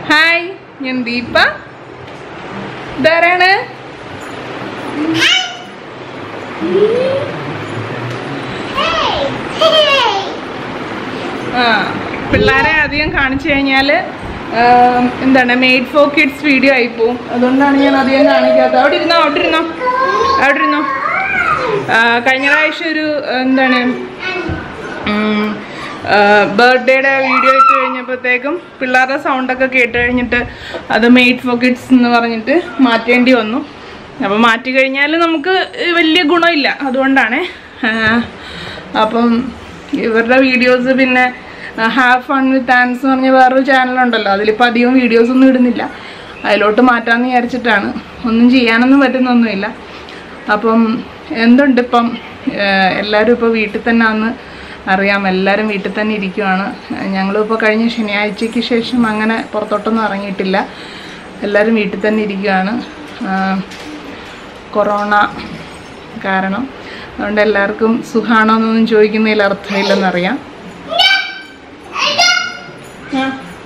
Hi ഞാൻ ദീപ ഇതാരാണ് ആ പിള്ളേരെ അധികം കാണിച്ചു കഴിഞ്ഞാൽ എന്താണ് മെയ്ഡ് ഫോർ കിഡ്സ് വീഡിയോ ആയിപ്പോവും അതുകൊണ്ടാണ് ഞാൻ അധികം കാണിക്കാത്തത് അവിടെ ഇരുന്നോ അവിടെ ഇരുന്നോ അവിടെ ഇരുന്നോ ആ, കഴിഞ്ഞ പ്രാവശ്യം ഒരു എന്താണ് ബർത്ത്ഡേയുടെ വീഡിയോ ഇട്ട് കഴിഞ്ഞപ്പോഴത്തേക്കും പിള്ളേരുടെ സൗണ്ടൊക്കെ കേട്ട് കഴിഞ്ഞിട്ട് അത് മെയ്ഡ് ഫോർ കിഡ്സ് എന്ന് പറഞ്ഞിട്ട് മാറ്റേണ്ടി വന്നു അപ്പോൾ മാറ്റി കഴിഞ്ഞാൽ നമുക്ക് വലിയ ഗുണമില്ല അതുകൊണ്ടാണ് അപ്പം ഇവരുടെ വീഡിയോസ് പിന്നെ ഹാവ് ഫൺ വിത്ത് ആൻസ് എന്ന് പറഞ്ഞ വേറൊരു ചാനലുണ്ടല്ലോ അതിലിപ്പോൾ അധികം വീഡിയോസ് ഒന്നും ഇടുന്നില്ല അതിലോട്ട് മാറ്റാമെന്ന് വിചാരിച്ചിട്ടാണ് ഒന്നും ചെയ്യാനൊന്നും പറ്റുന്നൊന്നുമില്ല അപ്പം എന്തുണ്ട് ഇപ്പം ഏഹ് എല്ലാവരും ഇപ്പോൾ വീട്ടിൽ തന്നെ ആണെന്ന് അറിയാം എല്ലാവരും വീട്ടിൽ തന്നെ ഇരിക്കുവാണ് ഞങ്ങളിപ്പോൾ കഴിഞ്ഞ ശനിയാഴ്ചയ്ക്ക് ശേഷം അങ്ങനെ പുറത്തോട്ടൊന്നും ഇറങ്ങിയിട്ടില്ല എല്ലാവരും വീട്ടിൽ തന്നെ ഇരിക്കുവാണ് ആഹ് കൊറോണ കാരണം അതുകൊണ്ട് എല്ലാവർക്കും സുഖാണോ എന്നൊന്നും ചോദിക്കുന്നതിൽ അർത്ഥമില്ലെന്നറിയാം ആ.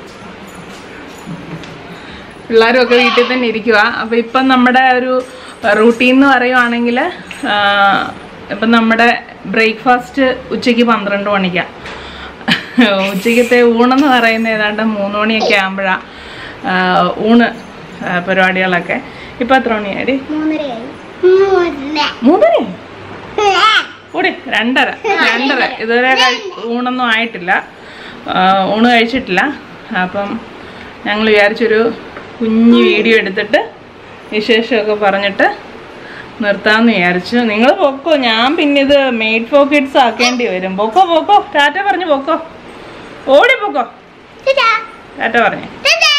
പിള്ളേരും ഒക്കെ വീട്ടിൽ തന്നെ ഇരിക്കുക അപ്പോൾ ഇപ്പം നമ്മുടെ ഒരു റൂട്ടീൻ എന്ന് പറയുവാണെങ്കിൽ ഇപ്പം നമ്മുടെ ബ്രേക്ക്ഫാസ്റ്റ് ഉച്ചയ്ക്ക് പന്ത്രണ്ട് മണിക്കാണ് ഉച്ചയ്ക്കത്തെ ഊണെന്ന് പറയുന്നത് ഏതാണ്ട് മൂന്ന് മണിയൊക്കെ ആകുമ്പോഴാണ് ഊണ് ആ, പരിപാടികളൊക്കെ ഇപ്പം എത്ര മണിയാടി മൂന്നരയായി മൂന്നര മൂന്നര കൂടി രണ്ടര രണ്ടര ഇതുവരെ കഴി- ഊണൊന്നും ആയിട്ടില്ല ആ, ഊണ് കഴിച്ചിട്ടില്ല അപ്പം ഞങ്ങൾ വിചാരിച്ചൊരു കുഞ്ഞു വീഡിയോ എടുത്തിട്ട് വിശേഷമൊക്കെ പറഞ്ഞിട്ട് നിർത്താമെന്ന് വിചാരിച്ചു നിങ്ങൾ പൊക്കോ ഞാൻ പിന്നെ ഇത് മെയ്ഡ് ഫോർ കിഡ്സ് ആക്കേണ്ടി വരും പൊക്കോ പൊക്കോ ടാറ്റ പറഞ്ഞു പൊക്കോ ഓടി പൊക്കോ ചേച്ചാ ടാറ്റ പറഞ്ഞു ചേച്ചാ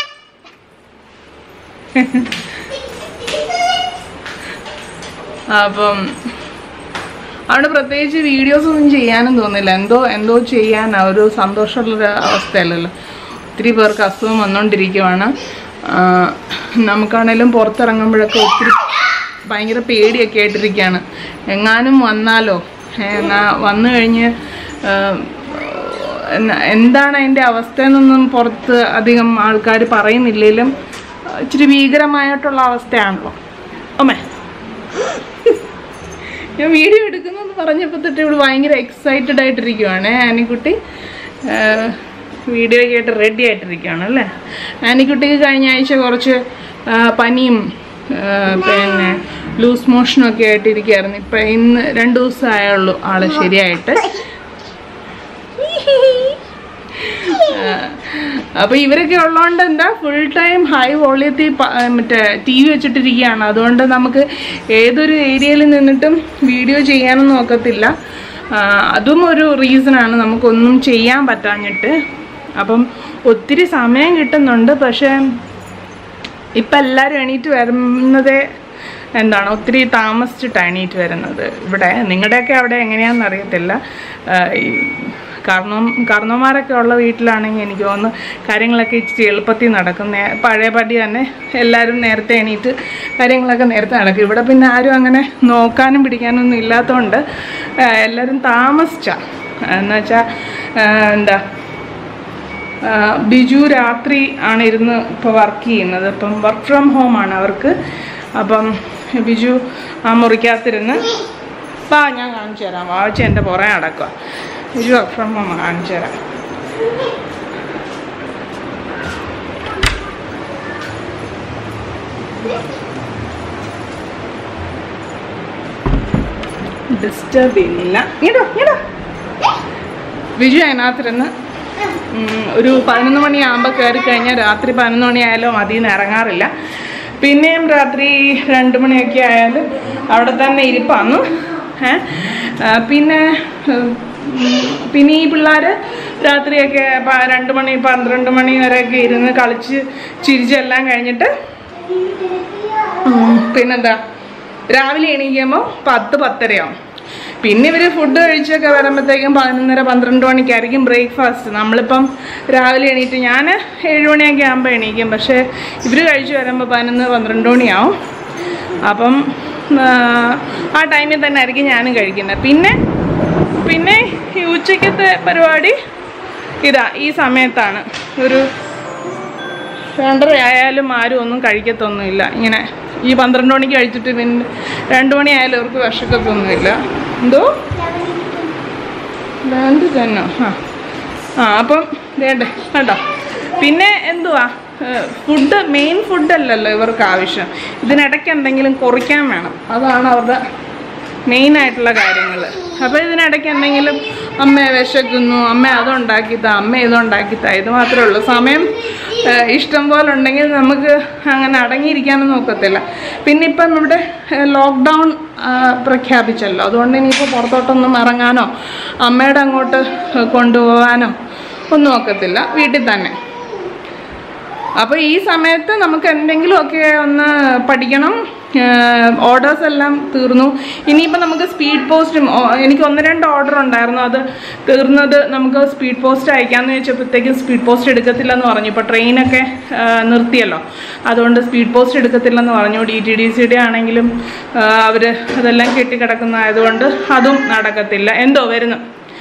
അപ്പം അവിടെ പ്രത്യേകിച്ച് വീഡിയോസ് ഒന്നും ചെയ്യാനും തോന്നില്ല എന്തോ എന്തോ ചെയ്യാനാ ഒരു സന്തോഷമുള്ളൊരു അവസ്ഥയല്ലല്ലോ ഒത്തിരി പേർക്ക് അസുഖം വന്നുകൊണ്ടിരിക്കുവാണ് ആ, നമുക്കാണേലും പുറത്തിറങ്ങുമ്പോഴൊക്കെ ഒത്തിരി ഭയങ്കര പേടിയൊക്കെ ആയിട്ടിരിക്കുകയാണ് എങ്ങാനും വന്നാലോ ഏ, എന്നാ- വന്നു കഴിഞ്ഞ് ആ, എന്ന- എന്താണ് അതിൻ്റെ അവസ്ഥ എന്നൊന്നും പുറത്ത് അധികം ആൾക്കാർ പറയുന്നില്ലെങ്കിലും ഇച്ചിരി ഭീകരമായിട്ടുള്ള അവസ്ഥയാണല്ലോ അമ്മേ ഞാൻ വീഡിയോ എടുക്കുന്നെന്ന് പറഞ്ഞപ്പോൾ തൊട്ട് ഇവിടെ ഭയങ്കര എക്സൈറ്റഡ് ആയിട്ടിരിക്കുവാണ് ആനിക്കുട്ടി വീഡിയോ ആയിട്ട് റെഡി ആയിട്ടിരിക്കുകയാണ് അല്ലേ ആനിക്കുട്ടിക്ക് കഴിഞ്ഞ ആഴ്ച കുറച്ച് ആ, പനിയും ആ, പിന്നെ ലൂസ് മോഷനും ഒക്കെ ആയിട്ടിരിക്കുകയായിരുന്നു ഇപ്പം ഇന്ന് രണ്ട് ദിവസമായുള്ളൂ ആള് ശരിയായിട്ട് അപ്പോൾ ഇവരൊക്കെ ഉള്ളതുകൊണ്ട് എന്താ ഫുൾ ടൈം ഹൈ വോളിയത്തിൽ മറ്റേ ടി വി വെച്ചിട്ടിരിക്കുകയാണ് അതുകൊണ്ട് നമുക്ക് ഏതൊരു ഏരിയയിൽ നിന്നിട്ടും വീഡിയോ ചെയ്യാനൊന്നും ഒക്കത്തില്ല ആ, അതും ഒരു റീസണാണ് നമുക്കൊന്നും ചെയ്യാൻ പറ്റാഞ്ഞിട്ട് അപ്പം ഒത്തിരി സമയം കിട്ടുന്നുണ്ട് പക്ഷേ ഇപ്പം എല്ലാവരും എണീറ്റ് വരുന്നതേ എന്താണ് ഒത്തിരി താമസിച്ചിട്ടാണ് എണീറ്റ് വരുന്നത് ഇവിടെ നിങ്ങളുടെയൊക്കെ അവിടെ എങ്ങനെയാണെന്ന് അറിയത്തില്ല ആ, ഈ കാരണം കാരണവന്മാരൊക്കെ ഉള്ള വീട്ടിലാണെങ്കിൽ എനിക്ക് തോന്നുന്നു കാര്യങ്ങളൊക്കെ ഇച്ചിരി എളുപ്പത്തിൽ നടക്കും നേ- പഴയ പടി തന്നെ എല്ലാവരും നേരത്തെ എണീറ്റ് കാര്യങ്ങളൊക്കെ നേരത്തെ നടക്കും ഇവിടെ പിന്നെ ആരും അങ്ങനെ നോക്കാനും പിടിക്കാനും ഒന്നും ഇല്ലാത്തതുകൊണ്ട് ആ, എല്ലാവരും താമസിച്ച എന്നുവെച്ചാൽ എന്താ ആ, ബിജു രാത്രി ആണ് ഇരുന്ന് ഇപ്പോൾ വർക്ക് ചെയ്യുന്നത് അപ്പം വർക്ക് ഫ്രം ഹോം ആണ് അവർക്ക് അപ്പം ബിജു ആ മുറിക്കകത്തിരുന്ന് വാ ഞാൻ കാണിച്ചു തരാം വാവച്ച എൻ്റെ പുറകെ നടക്കുക ബിജു വർക്ക് ഫ്രം ഹോം കാണിച്ചു തരാം ഡിസ്റ്റർബ് ചെയ്യുന്നില്ല ഇങ്ങോട്ടോ ഇങ്ങോട്ടോ ബിജു അതിനകത്തിരുന്ന് ഉം, ഒരു പതിനൊന്ന് മണിയാകുമ്പോൾ കയറി കഴിഞ്ഞാൽ രാത്രി പതിനൊന്ന് മണിയായാലും അതിൽ നിന്ന് ഇറങ്ങാറില്ല പിന്നെയും രാത്രി രണ്ട് മണിയൊക്കെ ആയാലും അവിടെ തന്നെ ഇരിപ്പാന്നു ഏ ആ, പിന്നെ ഉം, പിന്നെ ഈ പിള്ളേർ രാത്രിയൊക്കെ പ- രണ്ട് മണി പന്ത്രണ്ട് മണി വരെയൊക്കെ ഇരുന്ന് കളിച്ച് ചിരിച്ചെല്ലാം കഴിഞ്ഞിട്ട് ഉം, പിന്നെന്താ രാവിലെ എണീക്കുമ്പോൾ പത്ത് പത്തരയാവും പിന്നെ ഇവർ ഫുഡ് കഴിച്ചൊക്കെ വരുമ്പോഴത്തേക്കും പതിനൊന്നര പന്ത്രണ്ട് മണിക്കായിരിക്കും ബ്രേക്ക്ഫാസ്റ്റ് നമ്മളിപ്പം രാവിലെ എണീറ്റ് ഞാൻ ഏഴ് മണിയൊക്കെ ആകുമ്പോൾ എണീക്കും പക്ഷേ ഇവർ കഴിച്ച് വരുമ്പോൾ പതിനൊന്ന് പന്ത്രണ്ട് മണിയാവും അപ്പം ആ, ആ ടൈമിൽ തന്നെ ആയിരിക്കും ഞാനും കഴിക്കുന്നത് പിന്നെ പിന്നെ ഈ ഉച്ചയ്ക്കത്തെ പരിപാടി ഇതാ ഈ സമയത്താണ് ഒരു രണ്ടര ആയാലും ആരും ഒന്നും കഴിക്കത്തൊന്നുമില്ല ഇങ്ങനെ ഈ പന്ത്രണ്ട് മണിക്ക് കഴിച്ചിട്ട് പിന്നെ രണ്ട് മണി ആയാലും അവർക്ക് വിശക്കത്തൊന്നുമില്ല എന്തോ വേണ്ട തന്നെ ആ ആ അപ്പം വേണ്ടേ കണ്ടോ പിന്നെ എന്തുവാ ഫുഡ് മെയിൻ ഫുഡല്ലല്ലോ ഇവർക്ക് ആവശ്യം ഇതിനിടയ്ക്ക് എന്തെങ്കിലും കുറിക്കാൻ വേണം അതാണ് അവരുടെ മെയിൻ ആയിട്ടുള്ള കാര്യങ്ങൾ അപ്പോൾ ഇതിനിടയ്ക്ക് എന്തെങ്കിലും അമ്മ വിശക്കുന്നു അമ്മ അതുണ്ടാക്കിത്താ അമ്മ ഇതുണ്ടാക്കിത്താ ഇത് മാത്രമേ ഉള്ളൂ സമയം ഏഹ്, ഇഷ്ടം പോലെ ഉണ്ടെങ്കിൽ നമുക്ക് അങ്ങനെ അടങ്ങിയിരിക്കാനൊന്നും നോക്കത്തില്ല പിന്നെ ഇപ്പം നമ്മുടെ ലോക്ക്ഡൗൺ പ്രഖ്യാപിച്ചല്ലോ അതുകൊണ്ട് ഇനിയിപ്പോൾ പുറത്തോട്ടൊന്നും ഇറങ്ങാനോ അമ്മയുടെ അങ്ങോട്ട് കൊണ്ടുപോകാനോ ഒന്നും ഒക്കത്തില്ല വീട്ടിൽ തന്നെ അപ്പോൾ ഈ സമയത്ത് നമുക്ക് എന്തെങ്കിലുമൊക്കെ ഒന്ന് പഠിക്കണം ഓർഡേഴ്സ് എല്ലാം തീർന്നു ഇനിയിപ്പോൾ നമുക്ക് സ്പീഡ് പോസ്റ്റും എനിക്ക് ഒന്ന് രണ്ട് ഓർഡർ ഉണ്ടായിരുന്നു അത് തീർന്നത് നമുക്ക് സ്പീഡ് പോസ്റ്റ് അയക്കാമെന്ന് വെച്ചപ്പോഴത്തേക്കും സ്പീഡ് പോസ്റ്റ് എടുക്കത്തില്ലെന്ന് പറഞ്ഞു ഇപ്പോൾ ട്രെയിനൊക്കെ നിർത്തിയല്ലോ അതുകൊണ്ട് സ്പീഡ് പോസ്റ്റ് എടുക്കത്തില്ലെന്ന് പറഞ്ഞു ഡി ടി ഡി സിയുടെ ആണെങ്കിലും അവർ അതെല്ലാം കെട്ടിക്കിടക്കുന്നതായതുകൊണ്ട് അതും നടക്കത്തില്ല എന്തോ വരുന്നു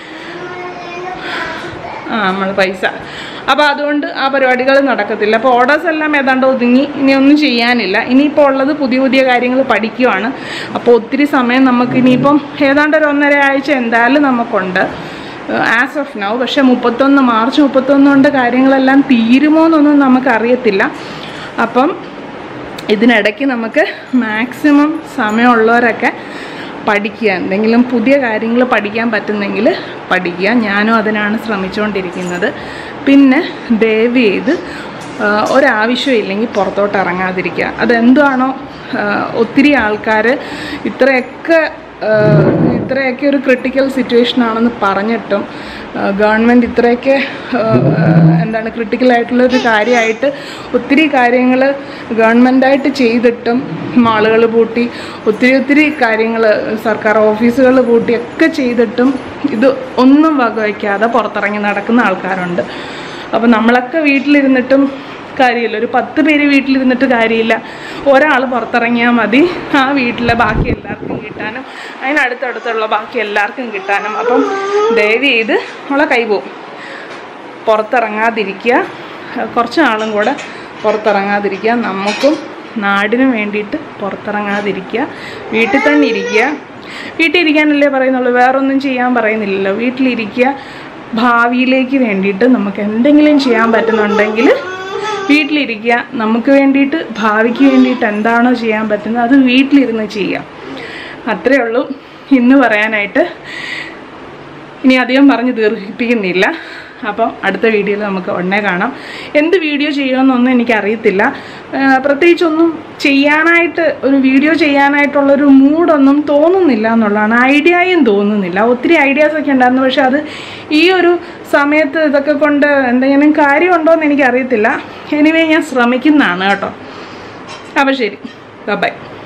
ആ നമ്മൾ പൈസ അപ്പോൾ അതുകൊണ്ട് ആ പരിപാടികൾ നടക്കത്തില്ല അപ്പോൾ ഓർഡേഴ്സ് എല്ലാം ഏതാണ്ട് ഒതുങ്ങി ഇനി ഒന്നും ചെയ്യാനില്ല ഇനിയിപ്പോൾ ഉള്ളത് പുതിയ പുതിയ കാര്യങ്ങൾ പഠിക്കുവാണ് അപ്പോൾ ഒത്തിരി സമയം നമുക്ക് ഇനിയിപ്പം ഏതാണ്ട് ഒരു ഒന്നര ആഴ്ച എന്തായാലും നമുക്കുണ്ട് ആസ് ഓഫ് നൗ പക്ഷേ മുപ്പത്തൊന്ന് മാർച്ച് മുപ്പത്തൊന്ന് കൊണ്ട് കാര്യങ്ങളെല്ലാം തീരുമോ എന്നൊന്നും നമുക്കറിയത്തില്ല അപ്പം ഇതിനിടയ്ക്ക് നമുക്ക് മാക്സിമം സമയമുള്ളവരൊക്കെ പഠിക്കുക എന്തെങ്കിലും പുതിയ കാര്യങ്ങൾ പഠിക്കാൻ പറ്റുന്നെങ്കിൽ പഠിക്കുക ഞാനും അതിനാണ് ശ്രമിച്ചുകൊണ്ടിരിക്കുന്നത് പിന്നെ ദയവ് ചെയ്ത് ആ, ഒരാവശ്യമില്ലെങ്കിൽ പുറത്തോട്ട് ഇറങ്ങാതിരിക്കുക അതെന്താണോ ആ, ഒത്തിരി ആൾക്കാർ ഇത്രയൊക്കെ ആ, ഇത്രയൊക്കെ ഒരു ക്രിട്ടിക്കൽ സിറ്റുവേഷൻ ആണെന്ന് പറഞ്ഞിട്ടും ഗവൺമെൻറ് ഇത്രയൊക്കെ ആ, എന്താണ് ക്രിട്ടിക്കൽ ആയിട്ടുള്ള ഒരു കാര്യമായിട്ട് ഒത്തിരി കാര്യങ്ങൾ ഗവൺമെൻറ്റായിട്ട് ചെയ്തിട്ടും മാളുകൾ പൂട്ടി ഒത്തിരി ഒത്തിരി കാര്യങ്ങൾ സർക്കാർ ഓഫീസുകൾ പൂട്ടി ഒക്കെ ചെയ്തിട്ടും ഇത് ഒന്നും വകവയ്ക്കാതെ പുറത്തിറങ്ങി നടക്കുന്ന ആൾക്കാരുണ്ട് അപ്പോൾ നമ്മളൊക്കെ വീട്ടിലിരുന്നിട്ടും കാര്യമില്ല ഒരു പത്ത് പേര് വീട്ടിലിരുന്നിട്ട് കാര്യമില്ല ഒരാൾ പുറത്തിറങ്ങിയാൽ മതി ആ വീട്ടിലെ ബാക്കി എല്ലാവർക്കും കിട്ടാനും അതിനടുത്തടുത്തുള്ള ബാക്കി എല്ലാവർക്കും കിട്ടാനും അപ്പം ദയവ് ചെയ്ത് നമ്മളെ കൈ പോവും പുറത്തിറങ്ങാതിരിക്കുക കുറച്ച് നാളും കൂടെ പുറത്തിറങ്ങാതിരിക്കുക നമുക്കും നാടിനും വേണ്ടിയിട്ട് പുറത്തിറങ്ങാതിരിക്കുക വീട്ടിൽ തന്നെ ഇരിക്കുക വീട്ടിൽ ഇരിക്കാനല്ലേ പറയുന്നുള്ളൂ വേറൊന്നും ചെയ്യാൻ പറയുന്നില്ലല്ലോ വീട്ടിലിരിക്കുക ഭാവിയിലേക്ക് വേണ്ടിയിട്ട് നമുക്ക് എന്തെങ്കിലും ചെയ്യാൻ പറ്റുന്നുണ്ടെങ്കിൽ വീട്ടിലിരിക്കുക നമുക്ക് വേണ്ടിയിട്ട് ഭാവിക്ക് വേണ്ടിയിട്ട് എന്താണോ ചെയ്യാൻ പറ്റുന്നത് അത് വീട്ടിലിരുന്ന് ചെയ്യാം അത്രയേ ഉള്ളൂ ഇന്ന് പറയാനായിട്ട് ഇനി അധികം പറഞ്ഞ് ദീർഘിപ്പിക്കുന്നില്ല അപ്പം അടുത്ത വീഡിയോയിൽ നമുക്ക് ഉടനെ കാണാം എന്ത് വീഡിയോ ചെയ്യുമെന്നൊന്നും എനിക്കറിയത്തില്ല ആ, പ്രത്യേകിച്ചൊന്നും ചെയ്യാനായിട്ട് ഒരു വീഡിയോ ചെയ്യാനായിട്ടുള്ളൊരു മൂഡൊന്നും തോന്നുന്നില്ല എന്നുള്ളതാണ് ഐഡിയയും തോന്നുന്നില്ല ഒത്തിരി ഐഡിയാസ് ഒക്കെ ഉണ്ടായിരുന്നു പക്ഷെ അത് ഈ ഒരു സമയത്ത് ഇതൊക്കെ കൊണ്ട് എന്തെങ്കിലും കാര്യമുണ്ടോ എന്ന് എനിക്കറിയത്തില്ല എനിവേ ഞാൻ ശ്രമിക്കുന്നതാണ് കേട്ടോ അപ്പോൾ ശരി ബൈ